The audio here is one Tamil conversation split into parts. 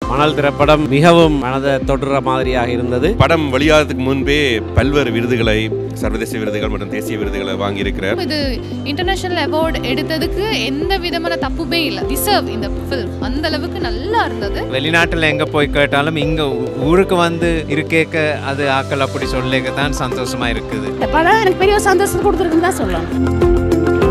மணல் திரைப்படம் மிகவும் மனதை தொடுற மாதிரியாக இருந்தது படம் வெளியாகிறதுக்கு முன்பே பல்வேறு விருதுகளை சர்வதேச விருதுகள் மற்றும் தேசிய விருதுகளை வாங்கியிருக்கிறார் இது இன்டர்நேஷனல் அவார்டு எடுத்ததுக்கு எந்த விதமான தப்புமே இல்லை டிசர்வ் இந்த ஃபில்ம் அந்த அளவுக்கு நல்லா இருந்தது வெளிநாட்டில் எங்கே போய் கேட்டாலும் இங்கே ஊருக்கு வந்து இருக்கேக்க அது ஆக்கள் அப்படி சொல்லிக்க தான் சந்தோஷமாக இருக்குது இந்த படம் எனக்கு பெரிய ஒரு சந்தோஷம் கொடுத்துருக்குன்னு தான் சொல்லலாம்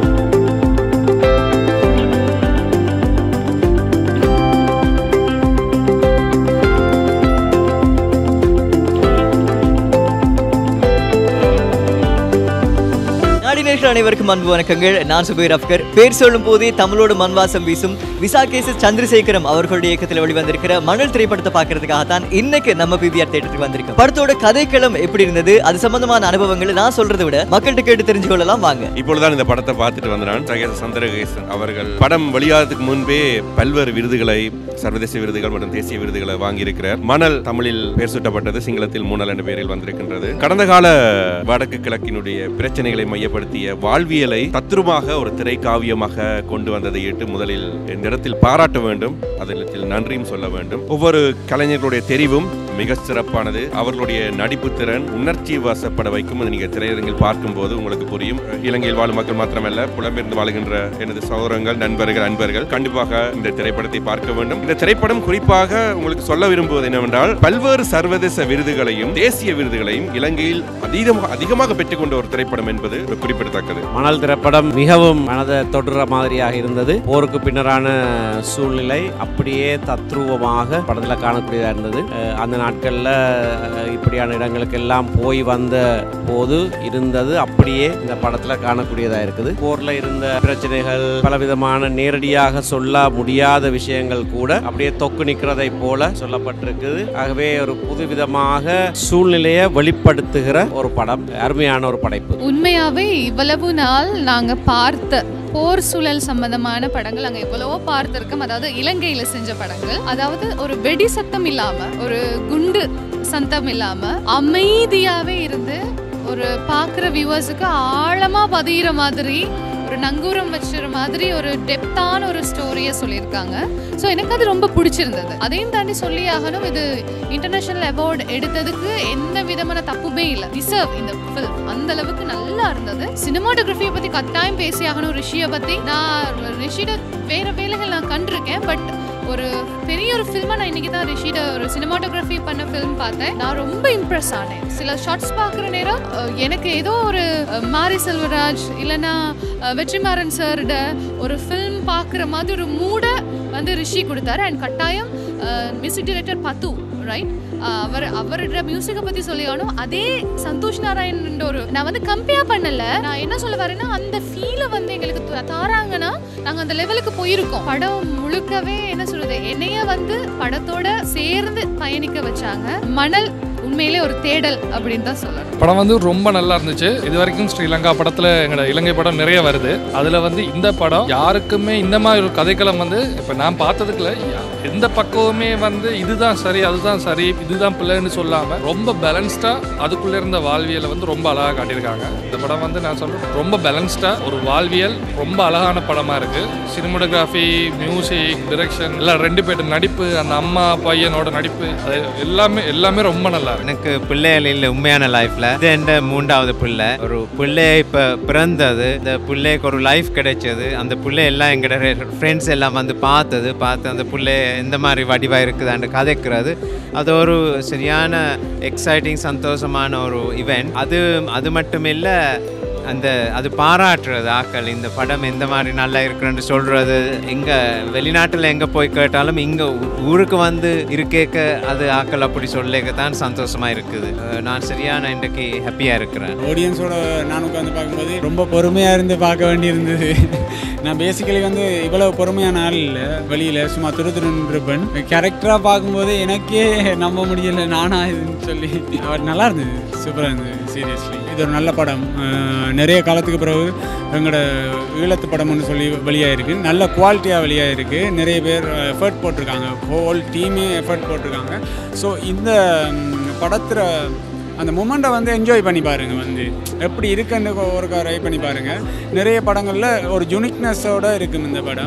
நாடினேஷன் அனைவருக்கும் அன்பு வணக்கங்கள் நான் சுபீர் அப்கர் பேர் சொல்லும் போதே தமிழோடு மண்வாசம் வீசும் விசா கேசு சந்திரசேகரம் அவர்களுடைய இயக்கத்தில் வெளிவந்திருக்கிற மணல் திரைப்படத்தை பார்க்கறதுக்காக தான் இன்னைக்கு நம்ம பிபிஆர் தேட்டருக்கு வந்திருக்கோம் படத்தோட கதைக்களம் எப்படி இருந்தது அது சம்பந்தமான அனுபவங்களை நான் சொல்றதை விட மக்கள்கிட்ட கேட்டு தெரிஞ்சு கொள்ளலாம் வாங்க இப்பொழுதுதான் இந்த படத்தை பார்த்துட்டு வந்தான் சகேச சந்திரகேசன் அவர்கள் படம் வெளியாகிறதுக்கு முன்பே பல்வேறு விருதுகளை சர்வதேச விருதுகள் மற்றும் தேசிய விருதுகளை வாங்கியிருக்கிறார் மணல் தமிழில் பெயர் சூட்டப்பட்டது சிங்களத்தில் மூணல் என்ற பெயரில் வந்திருக்கின்றது கடந்த கால வடக்கு கிழக்கினுடைய பிரச்சனைகளை மையப்படுத்திய வாழ்வியலை தத்ரூபமாக ஒரு திரைக்காவியமாக கொண்டு வந்ததை ஏற்று முதலில் இந்த இடத்தில் பாராட்ட வேண்டும் அதில் நன்றியும் சொல்ல வேண்டும் ஒவ்வொரு கலைஞர்களுடைய தெரிவும் மிக சிறப்பானது அவர்களுடைய நடிப்பு திறன் உணர்ச்சி வசப்பட வைக்கும் அது நீங்க திரையரங்கில் பார்க்கும்போது உங்களுக்கு புரியும் இலங்கையில் வாழும் மக்கள் மாத்திரமல்ல புலம்பெயர்ந்து வாழுகின்ற எனது சகோதரங்கள் நண்பர்கள் அன்பர்கள் கண்டிப்பாக இந்த திரைப்படத்தை பார்க்க வேண்டும் இந்த திரைப்படம் குறிப்பாக உங்களுக்கு சொல்ல விரும்புவது என்னவென்றால் பல்வேறு சர்வதேச விருதுகளையும் தேசிய விருதுகளையும் இலங்கையில் அதிகமாக அதிகமாக பெற்றுக்கொண்ட ஒரு திரைப்படம் என்பது ஒரு குறிப்பிடத்தக்கது மணல் திரைப்படம் மிகவும் மனதை தொடுற மாதிரியாக இருந்தது போருக்கு பின்னரான சூழ்நிலை அப்படியே தத்ரூபமாக படத்தில் காணக்கூடியதாக இருந்தது அஹ் அந்த நாட்களில் இப்படியான இடங்களுக்கெல்லாம் போய் வந்த போது இருந்தது அப்படியே இந்த படத்தில் காணக்கூடியதாக இருக்குது போரில் இருந்த பிரச்சனைகள் பலவிதமான நேரடியாக சொல்ல முடியாத விஷயங்கள் கூட அப்படியே தொக்கு நிற்கிறதை போல சொல்லப்பட்டிருக்குது ஆகவே ஒரு புதுவிதமாக சூழ்நிலையை வெளிப்படுத்துகிற ஒரு படம் அருமையான ஒரு படைப்பு உண்மையாவே இவ்வளவு நாள் நாங்க பார்த்த போர் சூழல் சம்பந்தமான படங்கள் அங்க எவ்வளவோ பார்த்திருக்கோம் அதாவது இலங்கையில செஞ்ச படங்கள் அதாவது ஒரு வெடி சத்தம் இல்லாம ஒரு குண்டு சத்தம் இல்லாம அமைதியாவே இருந்து ஒரு பார்க்குற வியூவர்ஸுக்கு ஆழமா பதிகிற மாதிரி ஒரு நங்கூரம் வச்சுற மாதிரி ஒரு டெப்தான ஒரு ஸ்டோரியை சொல்லியிருக்காங்க ஸோ எனக்கு அது ரொம்ப பிடிச்சிருந்தது அதையும் தாண்டி சொல்லி ஆகணும் இது இன்டர்நேஷனல் அவார்டு எடுத்ததுக்கு எந்த விதமான தப்புமே இல்லை டிசர்வ் இந்த ஃபில்ம் அந்த அளவுக்கு நல்லா இருந்தது சினிமாட்டோகிராஃபியை பற்றி கட்டாயம் பேசி ஆகணும் ரிஷியை பற்றி நான் ரிஷியோட வேற வேலைகள் நான் கண்டிருக்கேன் பட் ஒரு பெரிய ஒரு ஃபில்மை நான் இன்னைக்கு தான் ரிஷியோட ஒரு சினிமாட்டோகிராஃபி பண்ண ஃபில்ம் பார்த்தேன் நான் ரொம்ப இம்ப்ரெஸ் ஆனேன் சில ஷார்ட்ஸ் பார்க்குற நேரம் அஹ், எனக்கு ஏதோ ஒரு அஹ், மாரி செல்வராஜ் இல்லைன்னா அஹ், வெற்றிமாறன் சாரோட ஒரு ஃபில்ம் பார்க்குற மாதிரி ஒரு மூடை வந்து ரிஷி கொடுத்தாரு அண்ட் கட்டாயம் மியூசிக் டைரக்டர் பத்து ரைட் அவர் அவரோட மியூசிக்கை பற்றி சொல்லி ஆகணும் அதே சந்தோஷ் நாராயணன் ஒரு நான் வந்து கம்பேர் பண்ணல நான் என்ன சொல்ல வரேன்னா அந்த ஃபீலை வந்து எங்களுக்கு த- தாராங்கன்னா நாங்கள் அந்த லெவலுக்கு போயிருக்கோம் படம் முழுக்கவே என்ன சொல்றது என்னைய வந்து படத்தோட சேர்ந்து பயணிக்க வச்சாங்க மணல் உண்மையிலே ஒரு தேடல் அப்படின்னு தான் சொல்லணும் படம் வந்து ரொம்ப நல்லா இருந்துச்சு இது வரைக்கும் ஸ்ரீலங்கா படத்துல எங்களோட இலங்கை படம் நிறைய வருது அதுல வந்து இந்த படம் யாருக்குமே இந்த மாதிரி ஒரு கதைக்களம் வந்து இப்ப நான் பார்த்ததுக்குள்ள யா- எந்த பக்கமுமே வந்து இதுதான் சரி அதுதான் சரி இதுதான் பிள்ளைன்னு சொல்லாம ரொம்ப பேலன்ஸ்டா அதுக்குள்ள இருந்த வாழ்வியலை வந்து ரொம்ப அழகா காட்டியிருக்காங்க இந்த படம் வந்து நான் சொல்றேன் ரொம்ப பேலன்ஸ்டா ஒரு வாழ்வியல் ரொம்ப அழகான படமா இருக்கு சினிமோட்டோகிராஃபி மியூசிக் டிரெக்ஷன் எல்லாம் ரெண்டு பேர்ட்டு நடிப்பு அந்த அம்மா பையனோட நடிப்பு அது எல்லாமே எல்லாமே ரொம்ப நல்லா இருக்கு எனக்கு பிள்ளைகள் இல்லை உண்மையான லைஃப்ல இது என்ற மூன்றாவது பிள்ளை ஒரு பிள்ளை இப்போ பிறந்தது இந்த பிள்ளைக்கு ஒரு லைஃப் கிடைச்சது அந்த பிள்ளை எல்லாம் எங்கட ஃப்ரெண்ட்ஸ் எல்லாம் வந்து பார்த்தது பார்த்து அந்த பிள்ளை எந்த மாதிரி வடிவாக இருக்குதான்னு கதைக்கிறது அது ஒரு சரியான எக்ஸைட்டிங் சந்தோஷமான ஒரு இவெண்ட் அது அது மட்டும் இல்லை அந்த அது பாராட்டுறது ஆக்கள் இந்த படம் எந்த மாதிரி நல்லா இருக்குன்னு சொல்றது எங்க வெளிநாட்டில் எங்க போய் கேட்டாலும் இங்க ஊ- ஊருக்கு வந்து இருக்கேக்க அது ஆக்கள் அப்படி சொல்லிக்க தான் சந்தோஷமா இருக்குது அஹ் நான் சரியான இன்றைக்கு ஹாப்பியா இருக்கிறேன் ஆடியன்ஸோட நான் உட்காந்து பார்க்கும்போது ரொம்ப பொறுமையாக இருந்து பார்க்க வேண்டியிருந்தது நான் பேசிக்கலி வந்து இவ்வளோ பொறுமையான ஆள் இல்லை வெளியில் சும்மா துரு துருன்னு இருப்பேன் கேரக்டராக பார்க்கும்போது எனக்கே நம்ப முடியல நானா இதுன்னு சொல்லி அவர் நல்லா இருந்தது சூப்பராக இருந்தது சீரியஸ்லி இது ஒரு நல்ல படம் அஹ் நிறைய காலத்துக்கு பிறகு எங்களோட ஈழத்து படம்னு சொல்லி வெளியாயிருக்கு நல்ல குவாலிட்டியாக வெளியாயிருக்கு நிறைய பேர் எஃபர்ட் போட்டிருக்காங்க ஹோல் டீமே எஃபர்ட் போட்டிருக்காங்க ஸோ இந்த படத்தில் அந்த மூமெண்ட்டை வந்து என்ஜாய் பண்ணி பாருங்க வந்து எப்படி இருக்குன்னு ஒருக்கா ட்ரை பண்ணி பாருங்க நிறைய படங்களில் ஒரு யுனிக்னஸோட இருக்கும் இந்த படம்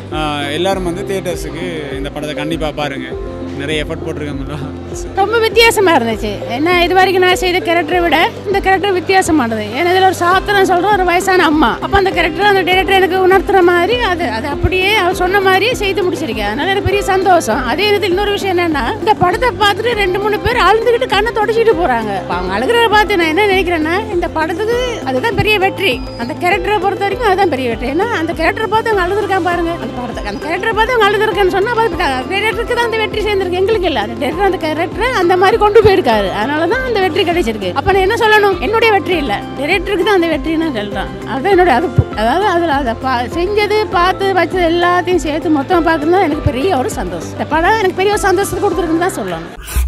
ஆஹ் எல்லாரும் வந்து தியேட்டர்ஸுக்கு இந்த படத்தை கண்டிப்பாக பாருங்கள் நிறைய எஃபர்ட் போட்டிருக்காங்களா ரொம்ப வித்தியாசமா இருந்துச்சு என்ன இது வரைக்கும் நான் செய்த கேரக்டரை விட இந்த கேரக்டர் வித்தியாசமானது ஏன்னா இதில் ஒரு சாத்திரம் சொல்ற ஒரு வயசான அம்மா அப்போ அந்த கேரக்டர் அந்த டைரக்டர் எனக்கு உணர்த்துற மாதிரி அது அது அப்படியே அவர் சொன்ன மாதிரியே செய்து முடிச்சிருக்கேன் அதனால எனக்கு பெரிய சந்தோஷம் அதே நேரத்தில் இன்னொரு விஷயம் என்னன்னா இந்த படத்தை பார்த்துட்டு ரெண்டு மூணு பேர் அழுந்துக்கிட்டு கண்ணை தொடச்சிட்டு போறாங்க அப்ப அவங்க அழுகிறத பார்த்து நான் என்ன நினைக்கிறேன்னா இந்த படத்துக்கு அதுதான் பெரிய வெற்றி அந்த கேரக்டரை பொறுத்த வரைக்கும் அதுதான் பெரிய வெற்றி ஏன்னா அந்த கேரக்டரை பார்த்து அவங்க அழுதுருக்கான் பாருங்க அந்த படத்தை அந்த கேரக்டரை பார்த்து அவங்க அழுதுருக்கேன்னு சொன்னா டேரக்டருக்கு தான் அந்த வெற்றி சேர்ந்திருக்கு எங்களுக்கு இல்லை அந்த டேரக்டர் அந்த கேரக்டரை அந்த மாதிரி கொண்டு போயிருக்காரு அதனால தான் அந்த வெற்றி கிடைச்சிருக்கு அப்போ நான் என்ன சொல்லணும் என்னுடைய வெற்றி இல்லை டேரக்டருக்கு தான் அந்த வெற்றின்னு நான் சொல்றேன் அதுதான் என்னுடைய அதுப்பு அதாவது அதில் அதை பா செஞ்சது பார்த்து வச்சது எல்லாத்தையும் சேர்த்து மொத்தம் பார்க்கறது தான் எனக்கு பெரிய ஒரு சந்தோஷம் இந்த படம் எனக்கு பெரிய ஒரு சந்தோஷத்தை கொடுத்துருக்குன்னு தான் சொல்லணும்